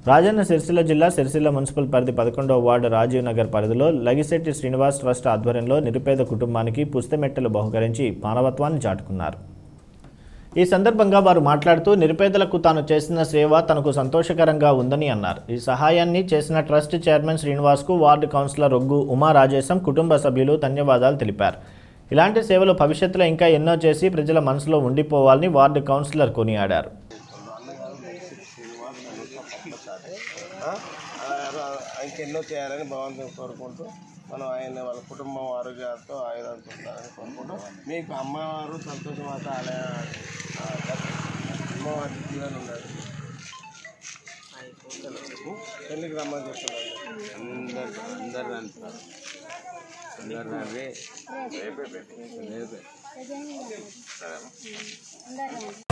రాజన్న సిరిసిల్ల జిల్లా సిరిసిల్ల మున్సిపల్ పరిధి పదకొండవ వార్డు రాజీవ్ నగర్ పరిధిలో లగిశెట్టి శ్రీనివాస్ ట్రస్ట్ ఆధ్వర్యంలో నిరుపేద కుటుంబానికి పుస్తమెట్టలు బహుకరించి మానవత్వాన్ని చాటుకున్నారు ఈ సందర్భంగా వారు మాట్లాడుతూ నిరుపేదలకు తాను చేసిన సేవ తనకు సంతోషకరంగా ఉందని అన్నారు ఈ సహాయాన్ని చేసిన ట్రస్ట్ చైర్మన్ శ్రీనివాస్కు వార్డు కౌన్సిలర్ రొగ్గు ఉమా రాజేశం కుటుంబ సభ్యులు ధన్యవాదాలు తెలిపారు ఇలాంటి సేవలు భవిష్యత్తులో ఇంకా ఎన్నో చేసి ప్రజల మనసులో ఉండిపోవాలని వార్డు కౌన్సిలర్ కొనియాడారు ఇంకెన్నో చేయాలని భగవంతుని కోరుకుంటూ మనం ఆయన వాళ్ళ కుటుంబం ఆరోగ్యాలతో ఆయుధాలతో ఉండాలని కోరుకుంటూ మీకు అమ్మవారు సంతోషమాత ఆలయ అమ్మవారి జీవనం ఉండాలి పెళ్ళికి రమ్మని చెప్తున్నాను అందరు అందరు అంటున్నారు అందరు రండి రేపే రేపే